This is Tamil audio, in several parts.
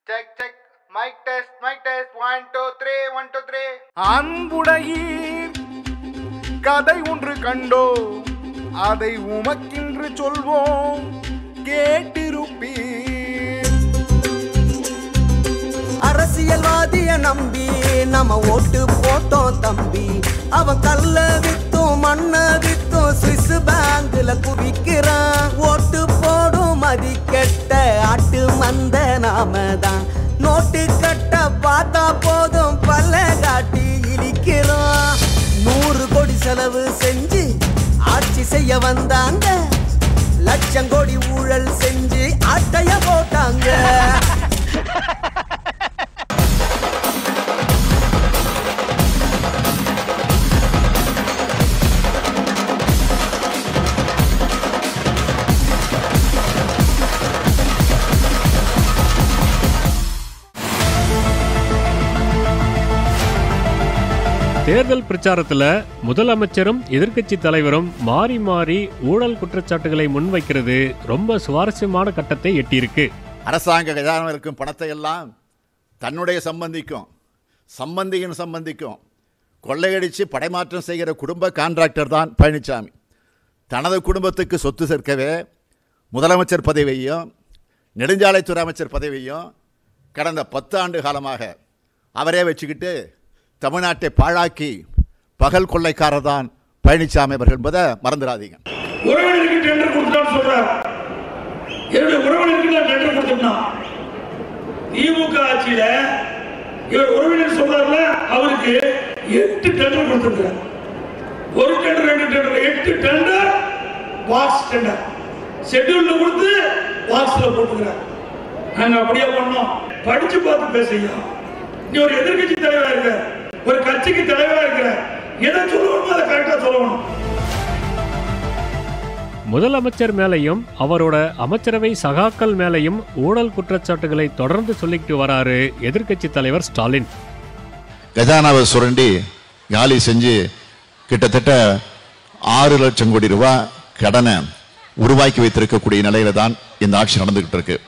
Check check mic test mic test one two three one two three அன்புடையீர் கதை ஒன்று கண்டோ அதை உமக்கின்று சொல்வோம் கேட்டிருப்பீர் அரசியல்வாதிய நம்பி நம்ம ஓட்டு போட்டோம் தம்பி அவன் கல்ல வித்தும் மண்ண வித்தும் சுவிஸ் பேங்க்ல குவிக்கிறான் ஓட்டு போடும் மதி கெட்ட ஆட்டு மந்த நாம தான் நோட்டு கட்ட பார்த்தா போதும் பல்ல காட்டி இழிக்கிறோம் நூறு கோடி செலவு செஞ்சு ஆட்சி செய்ய வந்தாங்க லட்சம் கோடி ஊழல் செஞ்சு ஆட்டைய போட்டாங்க தேர்தல் பிரச்சாரத்துல முதலமைச்சரும் எதிர்க்கட்சி தலைவரும் மாறி மாறி ஊழல் குற்றச்சாட்டுகளை முன்வைக்கிறது ரொம்ப சுவாரஸ்யமான கட்டத்தை எட்டியிருக்கு அரசாங்க கஜானாவில் இருக்கும் பணத்தை எல்லாம் தன்னுடைய சம்பந்திக்கும் சம்பந்தியின் சம்பந்திக்கும் கொள்ளையடித்து படைமாற்றம் செய்கிற குடும்ப கான்ட்ராக்டர் தான் பழனிசாமி தனது குடும்பத்துக்கு சொத்து சேர்க்கவே முதலமைச்சர் பதவியையும் நெடுஞ்சாலைத்துறை அமைச்சர் பதவியையும் கடந்த பத்து ஆண்டு காலமாக அவரே வச்சுக்கிட்டு தமிழ்நாட்டை பாழாக்கி பகல் கொள்ளைக்காரர் தான் பழனிசாமி அவர்கள் என்பதை மறந்துடாதீங்க உறவினருக்கு டெண்டர் கொடுத்தான்னு சொல்றார் என்னுடைய உறவினருக்கு நான் டெண்டர் கொடுத்துட்டான் திமுக ஆட்சியில இவர் உறவினர் சொல்றாருல அவருக்கு எட்டு டெண்டர் கொடுத்திருக்கிறார் ஒரு டெண்டர் ரெண்டு டெண்டர் எட்டு டெண்டர் பாக்ஸ் டெண்டர் ஷெட்யூல்ல கொடுத்து பாக்ஸ்ல போட்டுக்கிறார் நாங்க அப்படியே பண்ணோம் படிச்சு பார்த்து பேசுங்க நீ ஒரு எதிர்க்கட்சி தலைவரா இருக்க ஒரு கட்சிக்கு தலைவரா இருக்கிற எதை சொல்லணுமோ அதை கரெக்டா சொல்லணும் முதலமைச்சர் மேலையும் அவரோட அமைச்சரவை சகாக்கள் மேலையும் ஊழல் குற்றச்சாட்டுகளை தொடர்ந்து சொல்லிக்கிட்டு வராரு எதிர்க்கட்சி தலைவர் ஸ்டாலின் கஜானாவை சுரண்டி காலி செஞ்சு கிட்டத்தட்ட ஆறு லட்சம் கோடி ரூபாய் கடனை உருவாக்கி வைத்திருக்கக்கூடிய நிலையில தான் இந்த ஆட்சி நடந்துகிட்டு இருக்கு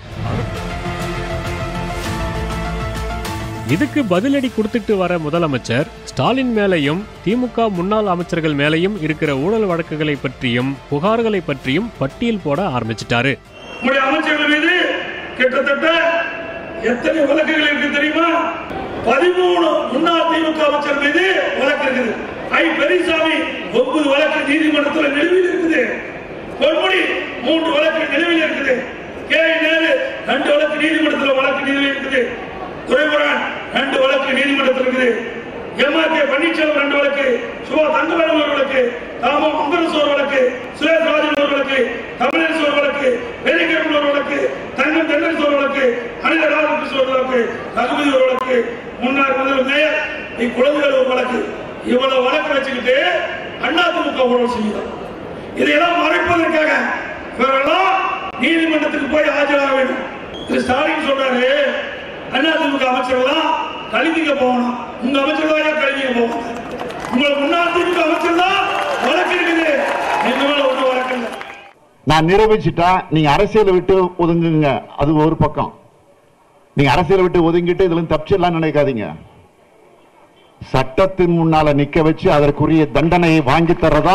இதுக்கு பதிலடி கொடுத்துட்டு வர முதலமைச்சர் ஸ்டாலின் மேலையும் திமுக முன்னாள் அமைச்சர்கள் மேலையும் இருக்கிற ஊழல் வழக்குகளை பற்றியும் புகார்களை பற்றியும் பட்டியல் போட ஆரம்பிச்சிட்டாரு உங்களுடைய அமைச்சர்கள் மீது கிட்டத்தட்ட எத்தனை வழக்குகள் இருக்கு தெரியுமா பதிமூணு முன்னாள் திமுக அமைச்சர் மீது வழக்கு இருக்குது ஐ பெரியசாமி ஒன்பது வழக்கு நீதிமன்றத்தில் நிலுவையில் இருக்குது பொன்முடி மூன்று வழக்கு நிலுவையில் இருக்குது கே நேரு ரெண்டு வழக்கு நீதிமன்றத்தில் வழக்கு நிலுவையில் இருக்குது துரைமுருகன் ரெண்டு வழக்கு நீதிமன்றத்தில் இருக்குது எம்ஆர் கே பன்னீர்செல்வம் ரெண்டு வழக்கு சுபா தங்கவேலு ஒரு வழக்கு தாமோ அம்பரசு ஒரு வழக்கு சுரேஷ் ராஜன் ஒரு வழக்கு தமிழரசு ஒரு வழக்கு வேலைக்கிழமை ஒரு வழக்கு தங்கம் தென்னரசு ஒரு வழக்கு அனித ராதாகிருஷ்ணன் ஒரு வழக்கு ரகுபதி ஒரு வழக்கு முன்னாள் முதல் மேயர் இக்குழந்தைகள் ஒரு வழக்கு இவ்வளவு வழக்கு வச்சுக்கிட்டு அதிமுக ஊழல் செய்யுது இதையெல்லாம் மறைப்பதற்காக இவரெல்லாம் நீதிமன்றத்துக்கு போய் ஆஜராக வேண்டும் திரு ஸ்டாலின் சொல்றாரு அதிமுக அமைச்சர்கள்லாம் கல்விக்கு போகணும் உங்க அமைச்சர்கள் தான் கல்விக்கு போகணும் உங்களை முன்னாள் திமுக அமைச்சர் தான் வழக்கு இருக்குது எங்க மேல ஒன்றும் வழக்கு இல்லை நான் நிரூபிச்சுட்டா நீங்க அரசியலை விட்டு ஒதுங்குங்க அது ஒரு பக்கம் நீங்க அரசியலை விட்டு ஒதுங்கிட்டு இதுல தப்பிச்சிடலாம் நினைக்காதீங்க சட்டத்தின் முன்னால நிக்க வச்சு அதற்குரிய தண்டனையை வாங்கி தர்றதா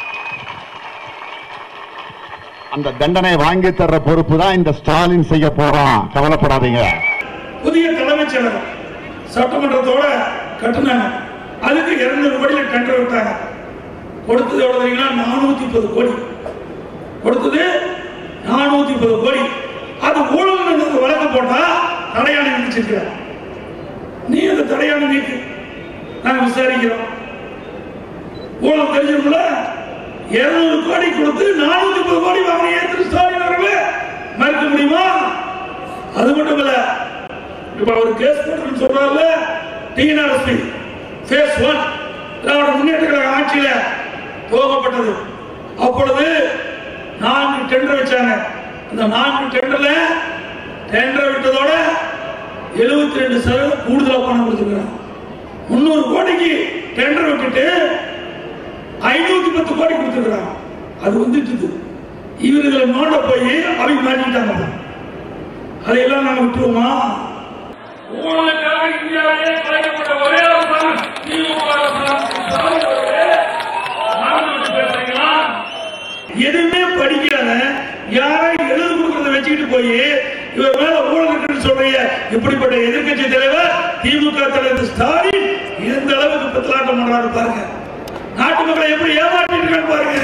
அந்த தண்டனையை வாங்கி தர்ற பொறுப்பு தான் இந்த ஸ்டாலின் செய்ய போறான் கவலைப்படாதீங்க புதிய தலைமைச் செயலகம் சட்டமன்றத்தோட கட்டுனாங்க அதுக்கு இருநூறு கோடியில டெண்டர் விட்டாங்க கொடுத்தது எவ்வளவு தெரியுங்களா நானூத்தி முப்பது கோடி கொடுத்தது நானூத்தி முப்பது கோடி அது ஊழல் வழக்கு போட்டா தடையாணை விதிச்சிருக்கிறார் நீ அந்த தடையாணை நீக்கு நாங்க விசாரிக்கிறோம் ஊழல் தெரிஞ்சிருக்கல இருநூறு கோடி கொடுத்து நானூத்தி முப்பது கோடி வாங்கின திரு ஸ்டாலின் அவர்களே மறுக்க முடியுமா அது மட்டும் இல்ல இப்ப அவர் கேஸ் போட்டு சொல்றாருல டிஎன்ஆர்எஸ்பி ஃபேஸ் ஒன் திராவிட முன்னேற்ற கழக ஆட்சியில துவங்கப்பட்டது அப்பொழுது நான்கு டெண்டர் வச்சாங்க அந்த நான்கு டெண்டர்ல டெண்டர் விட்டதோட எழுபத்தி ரெண்டு சதவீதம் கூடுதலா பணம் கொடுத்துருக்காங்க முன்னூறு கோடிக்கு டெண்டர் விட்டுட்டு ஐநூத்தி பத்து கோடி கொடுத்துருக்காங்க அது வந்துட்டு இவர்களை நோண்ட போய் அவங்க மாட்டிட்டாங்க அதையெல்லாம் நாங்க விட்டுருவோமா ஊழலுக்காக இந்தியாவிலே கலைக்கப்பட்ட ஒரே அரசாங்கம் திமுக அரசாங்கம் ஸ்டாலின் அவர்களே, மறந்து விட்டு பேசுறீங்களா? எதுவுமே படிக்காத யாரை எழுது கொடுக்கறத வச்சுக்கிட்டு போய் இவர் மேல ஊழல் இருக்குன்னு சொல்றீங்க இப்படிப்பட்ட எதிர்க்கட்சி தலைவர் திமுக தலைவர் ஸ்டாலின் எந்த அளவுக்கு பித்தலாட்டம் பண்றாரு பாருங்க நாட்டு மக்களை எப்படி ஏமாற்றிட்டு இருக்கான்னு பாருங்க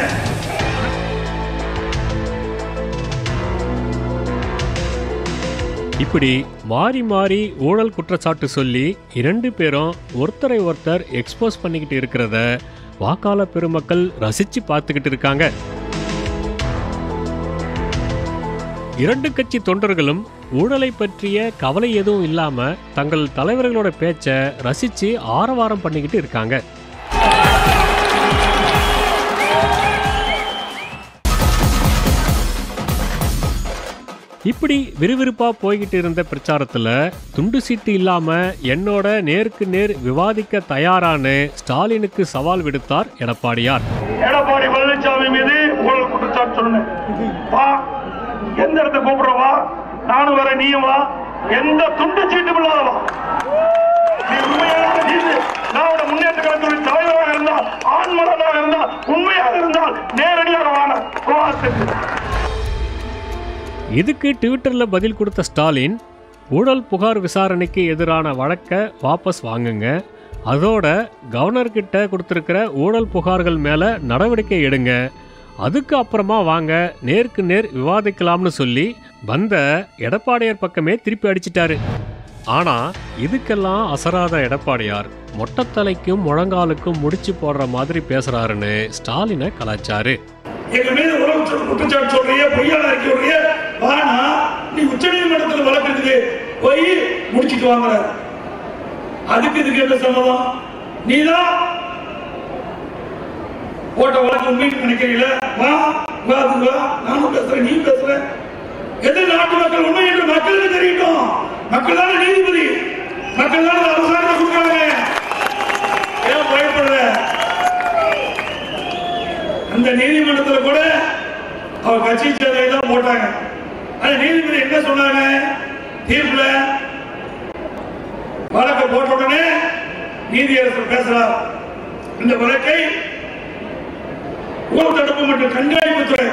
இப்படி மாறி மாறி ஊழல் குற்றச்சாட்டு சொல்லி இரண்டு பேரும் ஒருத்தரை ஒருத்தர் எக்ஸ்போஸ் பண்ணிக்கிட்டு இருக்கிறத வாக்காள பெருமக்கள் ரசிச்சு பார்த்துக்கிட்டு இருக்காங்க இரண்டு கட்சி தொண்டர்களும் ஊழலை பற்றிய கவலை எதுவும் இல்லாம தங்கள் தலைவர்களோட பேச்ச ரசிச்சு ஆரவாரம் பண்ணிக்கிட்டு இருக்காங்க இப்படி விறுவிறுப்பா போய்கிட்டு இருந்த பிரச்சாரத்துல துண்டு சீட்டு இல்லாம என்னோட நேருக்கு நேர் விவாதிக்க தயாரான ஸ்டாலினுக்கு சவால் விடுத்தார் எடப்பாடியார் எடப்பாடி பழனிசாமி மீது ஊழல் குற்றச்சாட்டு சொன்னேன் வா எந்த இடத்த கூப்பிடுற வா நானும் வர நீயும் வா எந்த துண்டு சீட்டும் இல்லாத வா நீ உண்மையான நீதி திராவிட முன்னேற்ற கழகத்தின் தலைவராக இருந்தால் ஆண்மகனாக இருந்தால் உண்மையாக இருந்தால் நேரடியாக வாங்க விவாதத்துக்கு இதுக்கு ட்விட்டர்ல பதில் கொடுத்த ஸ்டாலின் ஊழல் புகார் விசாரணைக்கு எதிரான வழக்கை வாபஸ் வாங்குங்க அதோட கவர்னர்கிட்ட கொடுத்துருக்கிற ஊழல் புகார்கள் மேல நடவடிக்கை எடுங்க அதுக்கு அப்புறமா வாங்க நேருக்கு நேர் விவாதிக்கலாம்னு சொல்லி வந்த எடப்பாடியார் பக்கமே திருப்பி அடிச்சிட்டாரு ஆனா இதுக்கெல்லாம் அசராத எடப்பாடியார் மொட்டத்தலைக்கும் முழங்காலுக்கும் முடிச்சு போடுற மாதிரி பேசுறாருன்னு ஸ்டாலினை கலாச்சாரு எங்க மீது உறவு சொல் குற்றச்சாட்டு சொல்றிய பொய்யான அறிக்கை சொல்றிய வானா நீ உச்ச நீதிமன்றத்தில் வழக்கத்துக்கு போய் முடிச்சிட்டு வாங்குற அதுக்கு இதுக்கு என்ன சம்மதம் நீதான் போட்ட வழக்கு உண்மைன்னு நினைக்கிறீங்கள வா வா அது வா நானும் பேசுறேன் நீ பேசுற எது நாட்டு மக்கள் உண்மை என்று மக்களுக்கு தெரியட்டும் மக்கள் தானே நீதிபதி மக்கள் தானே அரசாங்கம் கொடுக்குறாங்க ஏன் பயப்படுற அந்த நீதிமன்றத்துல கூட அவர் கட்சி சேவை தான் போட்டாங்க ஆனா நீதிபதி என்ன சொன்னாங்க தீர்ப்புல வழக்கை போட்ட உடனே நீதியரசர் பேசுறார் இந்த வழக்கை ஊழல் தடுப்பு மற்றும் கண்காணிப்பு துறை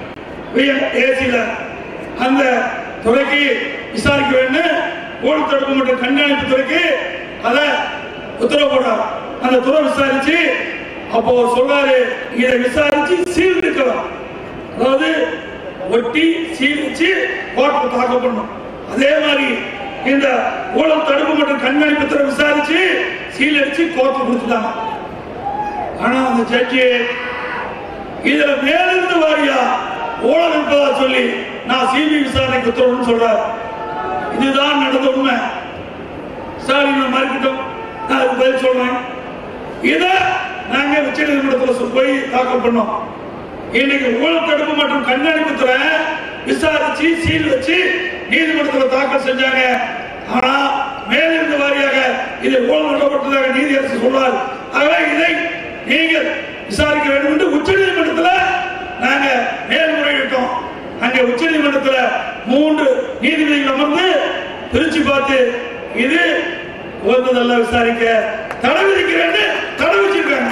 ஏசில அந்த துறைக்கு விசாரிக்க வேண்டும் ஊழல் தடுப்பு மற்றும் கண்காணிப்பு துறைக்கு அத உத்தரவு போடுறார் அந்த துறை விசாரிச்சு அப்போ சொல்றாரு இதை விசாரிச்சு சீர்திருக்கலாம் அதாவது ஒட்டி சீர்திச்சு கோர்ட்டு தாக்கல் பண்ணணும் அதே மாதிரி இந்த ஊழல் தடுப்பு மற்றும் கண்காணிப்பு துறை விசாரிச்சு சீலடிச்சு கோர்ட்டு கொடுத்துட்டாங்க ஆனா அந்த ஜட்ஜி இதுல மேலிருந்து வாரியா ஊழல் இருப்பதா சொல்லி நான் சிபி விசாரணைக்கு உத்தரவுன்னு சொல்றார் இதுதான் நடந்த உண்மை ஸ்டாலின் மறுக்கட்டும் நான் அதுக்கு பதில் சொல்றேன் இத நாங்க உச்ச நீதிமன்றத்தில் போய் தாக்கல் பண்ணோம் இன்னைக்கு ஊழல் தடுப்பு மற்றும் கண்காணிப்பு துறை விசாரிச்சு சீல் வச்சு நீதிமன்றத்தில் தாக்கல் செஞ்சாங்க ஆனா மேலிருந்து வாரியாக இது ஊழல் நடப்பட்டதாக நீதியரசு சொல்றார் ஆகவே இதை நீங்கள் விசாரிக்க வேண்டும் என்று உச்ச நீதிமன்றத்தில் நாங்க மேல்முறையிட்டோம் அங்க உச்ச நீதிமன்றத்தில் மூன்று நீதிபதிகள் அமர்ந்து பிரிச்சு பார்த்து இது உகந்ததல்ல விசாரிக்க தடை விதிக்கிறேன்னு தடை வச்சிருக்காங்க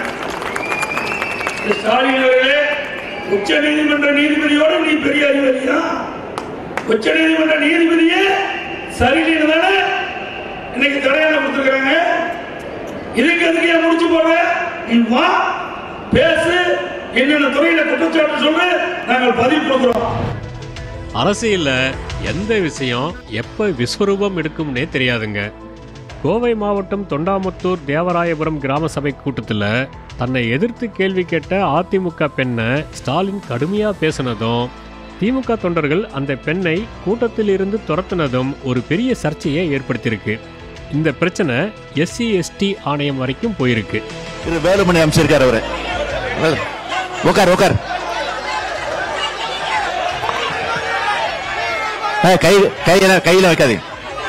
திரு ஸ்டாலின் அவர்களே உச்ச நீதிமன்ற நீதிபதியோட நீ பெரிய அறிவாளியா உச்ச நீதிமன்ற நீதிபதியே சரியில்லைன்னு தானே இன்னைக்கு தடையான கொடுத்துருக்காங்க இதுக்கு எதுக்கு ஏன் முடிச்சு போடுற நீ வா பேசு என்னென்ன துறையில குற்றச்சாட்டு சொல்லு நாங்கள் பதிவு கொடுக்குறோம் அரசியல்ல எந்த விஷயம் எப்ப விஸ்வரூபம் எடுக்கும்னே தெரியாதுங்க கோவை மாவட்டம் தொண்டாமுத்தூர் தேவராயபுரம் கிராம சபை கூட்டத்தில் தன்னை எதிர்த்து கேள்வி கேட்ட அதிமுக பெண்ணை ஸ்டாலின் கடுமையா பேசினதும் திமுக தொண்டர்கள் அந்த பெண்ணை கூட்டத்தில் இருந்து துரத்துனதும் ஒரு பெரிய சர்ச்சையை ஏற்படுத்தியிருக்கு இந்த பிரச்சனை எஸ்சி எஸ்டி ஆணையம் வரைக்கும் போயிருக்கு இது வேலுமணி அமைச்சிருக்காரு அவரு உட்கார் உட்கார் ஏய், கை கையில கையில வைக்காதீங்க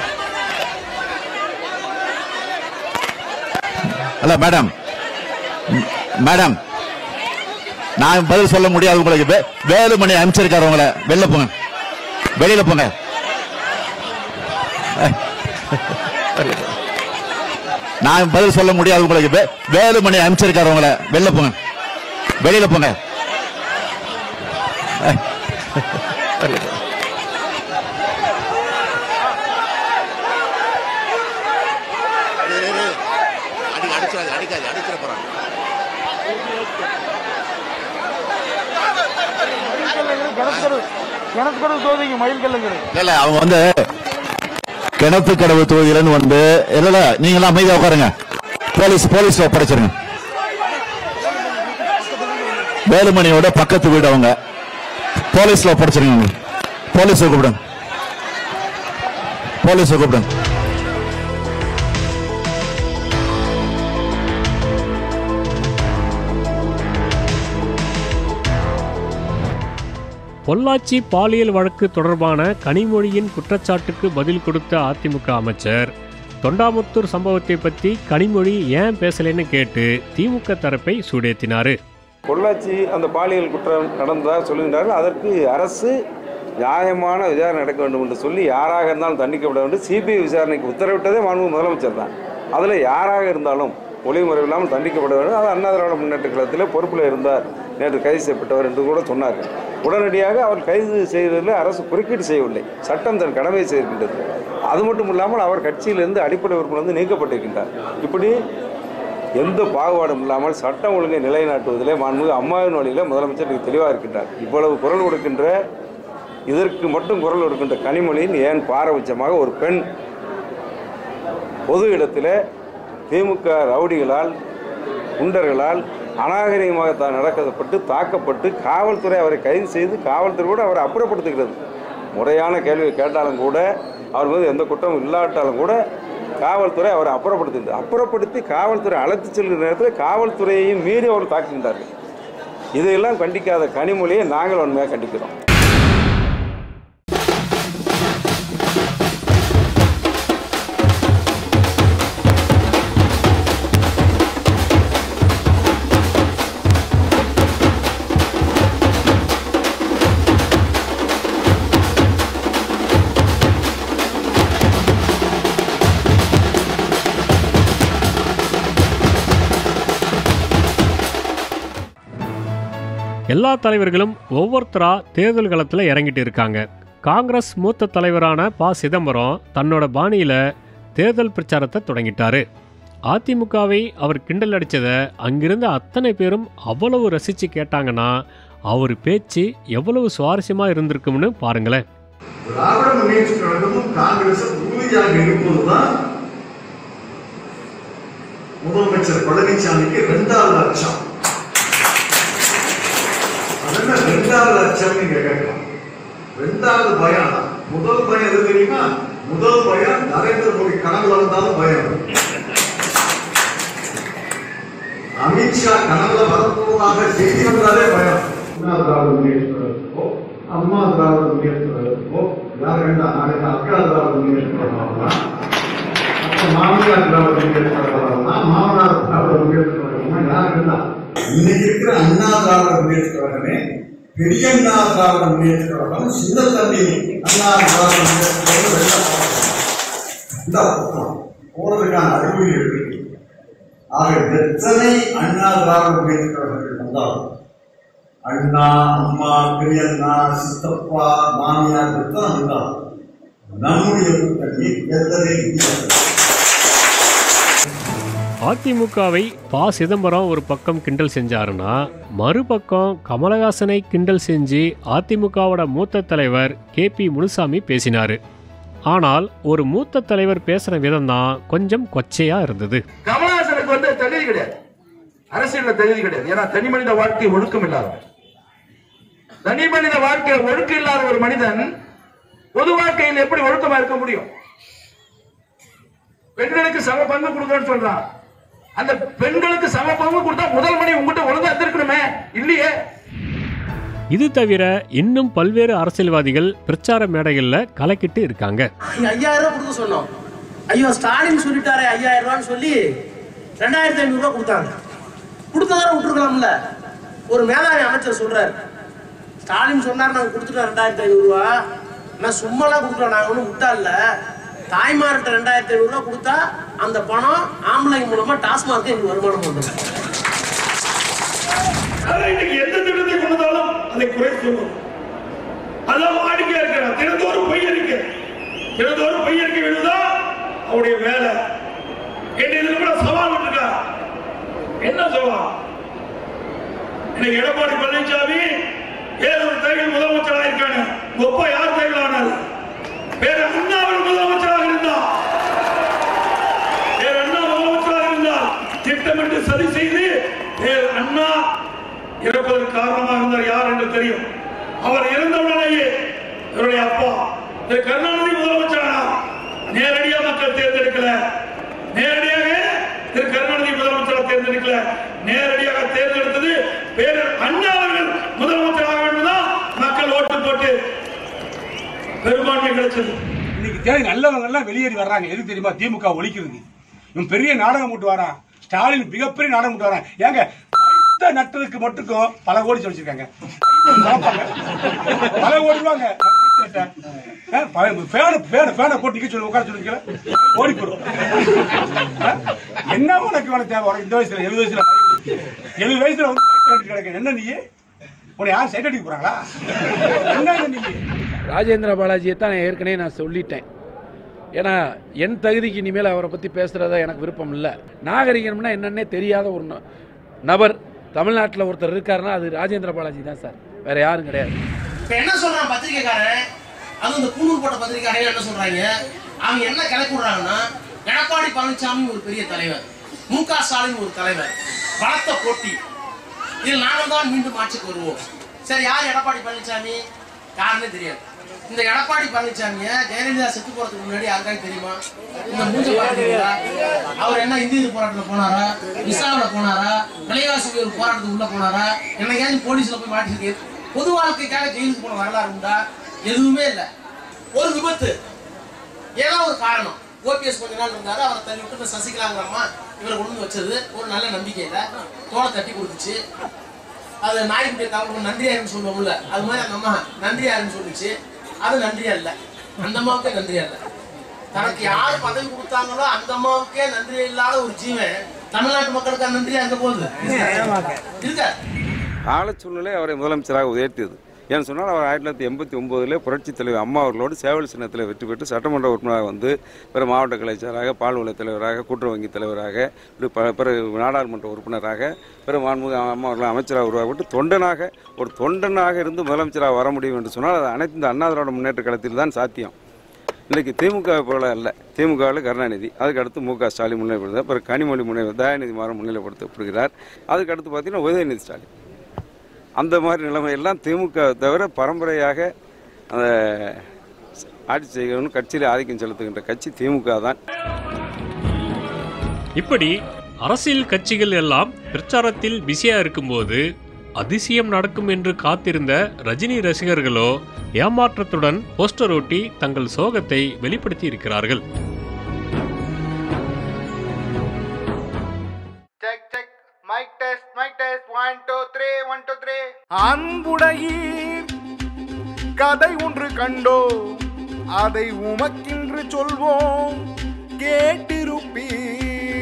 அல்ல மேடம் ம், மேடம் நான் பதில் சொல்ல முடியாது உங்களுக்கு வே- வேலுமணி அமைச்சிருக்காரு உங்களை வெளில போங்க வெளியில போங்க நான் பதில் சொல்ல முடியாது உங்களுக்கு வே- வேலுமணி அனுப்பிச்சிருக்காரு உங்களை வெளில போங்க வெளியில போங்க அடிக்காது அடிச்சிட போறாங்க கிணத்துக்கடவு தொகுதிக்கு மயில் கல்லுங்கிறது இல்ல இல்ல அவங்க வந்து கிணத்து கடவு தொகுதியிலன்னு வந்து இல்ல இல்ல நீங்களாம் அமைதியா உட்காருங்க போலீஸ் போலீஸ்ல ஒப்படைச்சிருங்க வேலுமணியோட பக்கத்து வீடு அவங்க போலீஸ்ல ஒப்படைச்சிருங்க அவங்க. போலீஸை கூப்பிடுங்க போலீஸை கூப்பிடுங்க பொள்ளாச்சி பாலியல் வழக்கு தொடர்பான கனிமொழியின் குற்றச்சாட்டுக்கு பதில் கொடுத்த அதிமுக அமைச்சர் தொண்டாமுத்தூர் சம்பவத்தை பற்றி கனிமொழி ஏன் பேசலைன்னு கேட்டு திமுக தரப்பை சூடேத்தினாரு பொள்ளாச்சி அந்த பாலியல் குற்றம் நடந்ததாக சொல்லுகின்றார்கள் அதற்கு அரசு நியாயமான விசாரணை நடக்க வேண்டும் என்று சொல்லி யாராக இருந்தாலும் தண்டிக்கப்பட வேண்டும் சிபிஐ விசாரணைக்கு உத்தரவிட்டதே மாண்பு முதலமைச்சர் தான் அதில் யாராக இருந்தாலும் ஒளிமுறை இல்லாமல் தண்டிக்கப்பட வேண்டும் அது அண்ணா திராவிட முன்னேற்ற கழகத்தில் பொறுப்பில் இருந்தார் நேற்று கைது செய்யப்பட்டவர் என்று கூட சொன்னார்கள் உடனடியாக அவர் கைது செய்வதில் அரசு குறுக்கீடு செய்யவில்லை சட்டம் தன் கடமையை செய்கின்றது அது மட்டும் இல்லாமல் அவர் கட்சியிலிருந்து அடிப்படை உறுப்பினர் வந்து நீக்கப்பட்டிருக்கின்றார் இப்படி எந்த பாகுபாடும் இல்லாமல் சட்டம் ஒழுங்கை நிலைநாட்டுவதிலே மாண்புமிகு அம்மாவின் வழியில் முதலமைச்சர் மிக தெளிவாக இருக்கின்றார் இவ்வளவு குரல் கொடுக்கின்ற இதற்கு மட்டும் குரல் கொடுக்கின்ற கனிமொழியின் ஏன் பாரபட்சமாக ஒரு பெண் பொது இடத்திலே திமுக ரவுடிகளால் குண்டர்களால் அநாகரிகமாக தான் நடக்கப்பட்டு தாக்கப்பட்டு காவல்துறை அவரை கைது செய்து காவல்துறை கூட அவரை அப்புறப்படுத்துகிறது முறையான கேள்வியை கேட்டாலும் கூட அவர் மீது எந்த குற்றமும் இல்லாட்டாலும் கூட காவல்துறை அவரை அப்புறப்படுத்துகிறது அப்புறப்படுத்தி காவல்துறை அழைத்து செல்கிற நேரத்தில் காவல்துறையையும் மீறி அவர் தாக்குகின்றார்கள் இதையெல்லாம் கண்டிக்காத கனிமொழியை நாங்கள் உண்மையாக கண்டிக்கிறோம் எல்லா தலைவர்களும் ஒவ்வொருத்தரா தேர்தல் களத்தில் இறங்கிட்டு இருக்காங்க காங்கிரஸ் மூத்த தலைவரான ப சிதம்பரம் தன்னோட பாணியில தேர்தல் பிரச்சாரத்தை தொடங்கிட்டாரு அதிமுகவை அவர் கிண்டல் அடிச்சதை அங்கிருந்த அத்தனை பேரும் அவ்வளவு ரசிச்சு கேட்டாங்கன்னா அவர் பேச்சு எவ்வளவு சுவாரஸ்யமா இருந்திருக்கும்னு பாருங்களேன் திராவிட முன்னேற்ற கழகமும் காங்கிரசும் உறுதியாக இருப்பதுதான் முதலமைச்சர் பழனிசாமிக்கு இரண்டாவது அச்சம் அதென்ன இரண்டாவது அச்சம் நீங்க கேட்கலாம் இரண்டாவது பயம் முதல் பயம் எது தெரியுமா முதல் பயம் நரேந்திர மோடி கனவுல வந்தாலும் பயம் அமித்ஷா கனவுல வரப்போவதாக செய்தி வந்தாலே பயம் அண்ணா திராவிட முன்னேற்ற கழகத்துக்கோ அம்மா திராவிட முன்னேற்ற கழகத்துக்கோ யார் வேண்டா நாளைக்கு அக்கா திராவிட முன்னேற்ற கழகம் வரலாம் அப்ப மாமியார் திராவிட முன்னேற்ற கழகம் வரலாம் மாமனார் திராவிட முன்னேற்ற கழகம் யார் வேண்டா இன்னைக்கு இருக்கிற அண்ணா திராவிட முன்னேற்ற கழகமே பெரிய அண்ணா திராவிட முன்னேற்ற கழகம் சின்ன தம்பி அண்ணா திராவிட முன்னேற்ற கழகம் வெளில போறாங்க. இந்த பக்கம் போறதுக்கான அறிகுறிகள் இருக்கு ஆக எத்தனை அண்ணா திராவிட முன்னேற்ற கழகங்கள் வந்தாலும் அண்ணா அம்மா பெரியண்ணா சித்தப்பா மாமியார் தான் வந்தாலும் நம்முடைய கூட்டணி எத்தனை அதிமுகவை ப சிதம்பரம் ஒரு பக்கம் கிண்டல் செஞ்சாருன்னா மறுபக்கம் கமலஹாசனை கிண்டல் செஞ்சு அதிமுகவோட மூத்த தலைவர் கே பி முனுசாமி பேசினாரு ஆனால் ஒரு மூத்த தலைவர் பேசுன விதம் தான் கொஞ்சம் கொச்சையா இருந்தது கமலஹாசனுக்கு வந்து தகுதி கிடையாது அரசியல்ல தகுதி கிடையாது ஏன்னா தனி மனித வாழ்க்கை ஒழுக்கம் இல்லாதவன் தனி மனித வாழ்க்கை ஒழுக்கம் இல்லாத ஒரு மனிதன் பொது வாழ்க்கையில் எப்படி ஒழுக்கமா இருக்க முடியும் பெண்களுக்கு சம பங்கு கொடுக்கணும்னு சொல்றான் அந்த பெண்களுக்கு சம பங்கு கொடுத்தா முதல் மணி உங்ககிட்ட ஒழுங்கா இருந்திருக்கணுமே இல்லையே இது தவிர இன்னும் பல்வேறு அரசியல்வாதிகள் பிரச்சார மேடைகளில் கலக்கிட்டு இருக்காங்க நீங்க ஐயாயிரம் ரூபாய் கொடுக்க சொன்னோம் ஐயோ ஸ்டாலின் சொல்லிட்டாரே ஐயாயிரம் ரூபான்னு சொல்லி ரெண்டாயிரத்தி ஐநூறு ரூபாய் கொடுத்தாங்க கொடுத்ததார விட்டுருக்கலாம்ல ஒரு மேதாவி அமைச்சர் சொல்றாரு ஸ்டாலின் சொன்னார் நாங்க கொடுத்துட்டோம் ரெண்டாயிரத்தி ஐநூறு ரூபா நான் சும்மாலாம் கொடுக்குறோம் நாங்க ஒன்றும் விட்டா இல்ல தாய்மார்கிட்ட ரெண்டாயிரத்தி ஐநூறு ரூபா கொடுத்தா அந்த பணம் ஆம்பளைங்க மூலமா டாஸ்மார்க்கு எங்களுக்கு வருமானம் வந்துடும் அதான் இன்னைக்கு எந்த திட்டத்தை கொண்டு வந்தாலும் அதை குறை சொல்லும் அதான் வாடிக்கையா இருக்கிறார் தினந்தோறும் பொய் அறிக்கை தினந்தோறும் பொய் அறிக்கை விடுதா அவருடைய வேலை என்ன இதுல கூட சவால் விட்டுருக்கார் என்ன சவால் இன்னைக்கு எடப்பாடி பழனிசாமி ஏழு ஒரு தேர்தல் முதலமைச்சராக இருக்காங்க ஒப்பா யார் தேர்தல் ஆனார் வேற அண்ணா அவர் முதலமைச்சராக இருந்தார் வேற அண்ணா முதலமைச்சராக இருந்தார் திட்டமிட்டு சதி செய்து வேற அண்ணா இறப்பதற்கு காரணமாக இருந்தார் யார் என்று தெரியும் அவர் இறந்தவுடனேயே இவருடைய அப்பா திரு கருணாநிதி முதலமைச்சரானார் நேரடியா மக்கள் தேர்ந்தெடுக்கல நேரடியாக திரு கருணாநிதி முதலமைச்சராக தேர்ந்தெடுக்கல நேரடியாக தேர்ந்தெடுத்தது பேரர் அண்ணா அவர்கள் முதலமைச்சராக வேண்டும் தான் மக்கள் ஓட்டு போட்டு பெரும்பான்மை கிடைச்சது இன்னைக்கு தேதி நல்லவங்க எல்லாம் வெளியேறி வர்றாங்க எதுக்கு தெரியுமா திமுக ஒழிக்கிறதுக்கு இவன் பெரிய நாடகம் போட்டு வரான் ஸ்டாலின் மிகப்பெரிய நாடகம் போட்டு வரான் ஏங்க மைத்த நட்டதுக்கு மட்டுக்கும் பல கோடி சொல்லிச்சிருக்காங்க பல கோடி ரூபாங்க ஃபேனை ஃபேனை ஃபேனை போட்டு நிக்க சொல்லி உட்கார சொல்லிக்கல ஓடி போடும் ஆ? என்ன உனக்கு உனக்கு தேவை உனக்கு இந்த வயசுல எழுபது வயசுல மயிறு. எழுபது வயசுல வந்து மைத்த நட்டு கிடக்க என்ன நீ உன்னை யார் சைட் அடிக்க போறாங்களா என்ன நீ ராஜேந்திர பாலாஜியை தான் ஏற்கனவே நான் சொல்லிட்டேன் ஏன்னா என் தகுதிக்கு இனிமேல் அவரை பற்றி பேசுகிறத எனக்கு விருப்பம் இல்லை நாகரிகம்னா என்னன்னே தெரியாத ஒரு ந- நபர் தமிழ்நாட்டில் ஒருத்தர் இருக்காருன்னா அது ராஜேந்திர பாலாஜி தான் சார் வேற யாரும் கிடையாது இப்ப என்ன சொல்றான் பத்திரிக்கைக்காரன் அதுவும் இந்த கூணூர் போட்ட பத்திரிக்கைக்காரங்க என்ன சொல்றாங்க அவங்க என்ன கிளப்பி விடுறாங்கன்னா எடப்பாடி பழனிசாமி ஒரு பெரிய தலைவர் மு க ஸ்டாலின் ஒரு தலைவர் பலத்த போட்டி இதில் நாங்கள் தான் மீண்டும் ஆட்சிக்கு வருவோம் சரி யார் எடப்பாடி பழனிசாமி யாருன்னே தெரியாது இந்த எடப்பாடி பழனிசாமிய ஜெயலலிதா செத்து போறதுக்கு முன்னாடி யாருக்காவது தெரியுமா இந்த மூஞ்ச பாத்தீங்களா அவர் என்ன இந்திய போராட்டத்துல போனாரா விசாவில போனாரா விலைவாசி உயர்வு போராட்டத்துக்கு உள்ள போனாரா என்னைக்காச்சும் போலீஸ்ல போய் மாட்டிருக்கு பொது வாழ்க்கைக்காக ஜெயிலுக்கு போன வரலாறு உண்டா எதுவுமே இல்ல ஒரு விபத்து ஏதோ ஒரு காரணம் ஓபிஎஸ் கொஞ்ச நாள் இருந்தாரு அவரை தள்ளி விட்டு இப்ப சசிகலாங்கிற அம்மா இவரை கொண்டு வந்து வச்சது ஒரு நல்ல நம்பிக்கையில தோலை தட்டி கொடுத்துச்சு அது நாய்க்குட்டிய காவல் நன்றியாருன்னு சொல்லுவோம்ல அது மாதிரி அந்த அம்மா நன்றியாருன்னு சொல்லுச்சு அது நன்றியா இல்ல அந்த அம்மாவுக்கே நன்றியா இல்ல தனக்கு யார் பதவி கொடுத்தாங்களோ அந்த அம்மாவுக்கே நன்றி இல்லாத ஒரு ஜீவன் தமிழ்நாட்டு மக்களுக்கு நன்றியா இருக்க போகுது இருக்கா கால சூழ்நிலை அவரை முதலமைச்சராக உயர்த்தியது ஏன்னு சொன்னால் அவர் ஆயிரத்தி தொள்ளாயிரத்தி எண்பத்தி ஒம்போதில் புரட்சித் தலைவர் அம்மா அவர்களோடு சேவல் சின்னத்தில் வெற்றி பெற்று சட்டமன்ற உறுப்பினராக வந்து பிற மாவட்ட கலைச்சராக பால்வள தலைவராக கூட்டுறவு வங்கி தலைவராக இப்படி ப பிற நாடாளுமன்ற உறுப்பினராக பிற மாண்புமிகு அம்மா அவர்கள் அமைச்சராக உருவாக்கப்பட்டு தொண்டனாக ஒரு தொண்டனாக இருந்து முதலமைச்சராக வர முடியும் என்று சொன்னால் அது அனைத்து இந்த அண்ணா திராவிட முன்னேற்ற கழகத்தில் தான் சாத்தியம் இன்றைக்கி திமுக போல அல்ல திமுகவில் கருணாநிதி அதுக்கு அடுத்து மு க ஸ்டாலின் முன்னிலைப்படுத்தார் அப்புறம் கனிமொழி முன்னிலை தயாநிதி மாறன் முன்னிலைப்படுத்தப்படுகிறார் அதுக்கு அடுத்து பார்த்தீங்கன்னா உதயநிதி ஸ்டாலின் அந்த மாதிரி நிலைமை எல்லாம் திமுக தவிர பரம்பரையாக அந்த ஆட்சி செய்யணும்னு கட்சியில் ஆதிக்கம் செலுத்துகின்ற கட்சி திமுக தான் இப்படி அரசியல் கட்சிகள் எல்லாம் பிரச்சாரத்தில் பிஸியா இருக்கும்போது அதிசயம் நடக்கும் என்று காத்திருந்த ரஜினி ரசிகர்களோ ஏமாற்றத்துடன் போஸ்டர் ஒட்டி தங்கள் சோகத்தை வெளிப்படுத்தி இருக்கிறார்கள் check check mic test mic test one two three one two three அன்புடையீர் கதை ஒன்று கண்டோ அதை உமக்கின்று சொல்வோம் கேட்டிருப்பீர்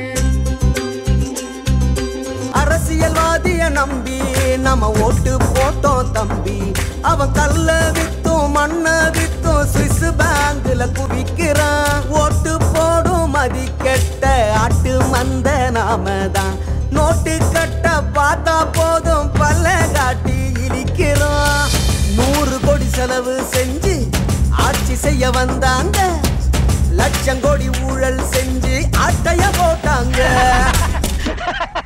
அரசியல்வாதிய நம்பி நம்ம ஓட்டு போட்டோம் தம்பி அவன் கல்ல வித்தும் மண்ண வித்தும் சுவிஸ் பேங்க்ல குவிக்கிறான் ஓட்டு போடும் மதிக்கெட்ட ஆட்டு மந்த நாம தான் நோட்டு கட்ட பார்த்தா போதும் பல்ல காட்டி இழிக்கிறோம் நூறு கோடி செலவு செஞ்சு ஆட்சி செய்ய வந்தாங்க லட்சம் கோடி ஊழல் செஞ்சு ஆட்டைய போட்டாங்க